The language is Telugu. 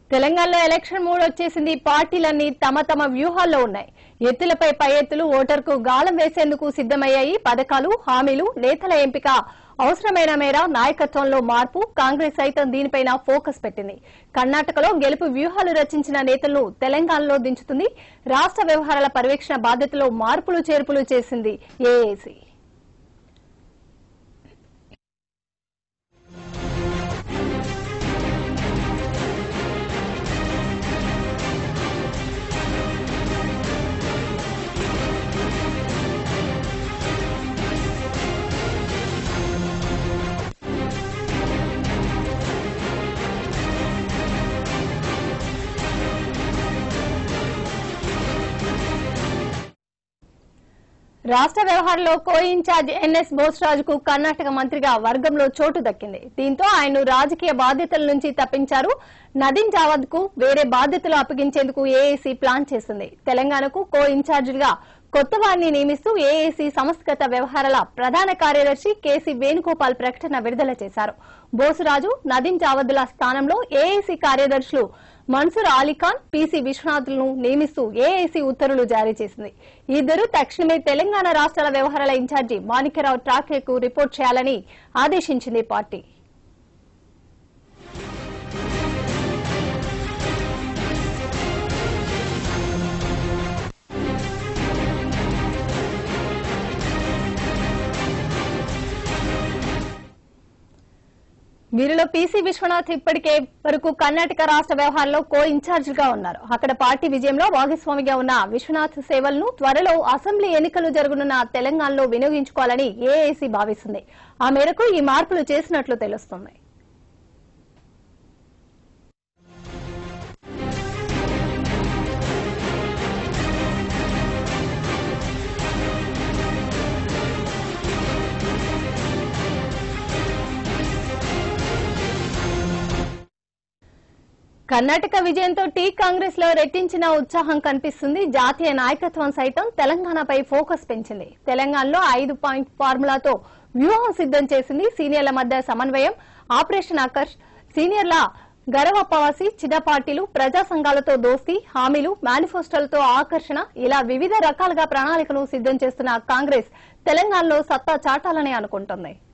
తెలంగాణలో ఎలక్షన్ మూడ్ వచ్చేసింది పార్టీలన్నీ తమ తమ వ్యూహాల్లో ఉన్నాయి ఎత్తులపై పై ఎత్తులు ఓటర్కు గాలం వేసేందుకు సిద్దమయ్యాయి పథకాలు హామీలు నేతల ఎంపిక అవసరమైన మేర నాయకత్వంలో మార్పు కాంగ్రెస్ సైతం దీనిపైన ఫోకస్ పెట్టింది కర్ణాటకలో గెలుపు వ్యూహాలు రచించిన నేతలను తెలంగాణలో దించుతుంది రాష్ట్ర వ్యవహారాల పర్యవేక్షణ బాధ్యతలో మార్పులు చేర్పులు చేసింది ఏఏసీ రాష్ట్ర వ్యవహారంలో కో ఇన్ఛార్జ్ ఎన్ఎస్ బోస్రాజుకు కర్ణాటక మంత్రిగా వర్గంలో చోటు దక్కింది దీంతో ఆయన్ను రాజకీయ బాధ్యతల నుంచి తప్పించారు నదీం జావద్ కు వేరే బాధ్యతలు అప్పగించేందుకు ఏఏసీ ప్లాన్ చేసింది తెలంగాణకు కో ఇన్ఛార్జిగా కొత్త వారిని నియమిస్తూ ఏఏసీ సంస్థగత వ్యవహారాల ప్రధాన కార్యదర్శి కేసీ వేణుగోపాల్ ప్రకటన విడుదల చేశారు బోసురాజు నదీం జావద్ల స్థానంలో ఏఏసీ కార్యదర్శులు మన్సూర్ అలీఖాన్ పీసీ విశ్వనాథ్లను నియమిస్తూ ఏఐసీ ఉత్తర్వులు జారీ చేసింది ఈ ఇద్దరు తక్షణమే తెలంగాణ రాష్ట్రాల వ్యవహారాల ఇన్ఛార్జి మాణిక్యరావు ఠాక్రేకు రిపోర్ట్ చేయాలని ఆదేశించింది పార్టీ వీరిలో పీసీ విశ్వనాథ్ ఇప్పటికే వరకు కర్ణాటక రాష్ట్ర వ్యవహారంలో కో ఇన్ఛార్జిగా ఉన్నారు అక్కడ పార్టీ విజయంలో భాగస్వామిగా ఉన్న విశ్వనాథ్ సేవలను త్వరలో అసెంబ్లీ ఎన్నికలు జరగనున్న తెలంగాణలో వినియోగించుకోవాలని ఏఐసీ భావిస్తుంది ఆ మేరకు ఈ మార్పులు చేసినట్లు తెలుస్తోంది కర్ణాటక విజయంతో టీ కాంగ్రెస్ లో రెట్టించిన ఉత్సాహం కనిపిస్తుంది జాతీయ నాయకత్వం సైతం తెలంగాణపై ఫోకస్ పెంచింది తెలంగాణలో ఐదు పాయింట్ ఫార్ములాతో వ్యూహం సిద్దం చేసింది సీనియర్ల మధ్య సమన్వయం ఆపరేషన్ ఆకర్ష్ సీనియర్ల గరవప్పవాసి చిన్న పార్టీలు ప్రజా సంఘాలతో దోస్తీ హామీలు మేనిఫెస్టోలతో ఆకర్షణ ఇలా వివిధ రకాలుగా ప్రణాళికను సిద్దం చేస్తున్న కాంగ్రెస్ తెలంగాణలో సత్తా చాటాలని అనుకుంటోంది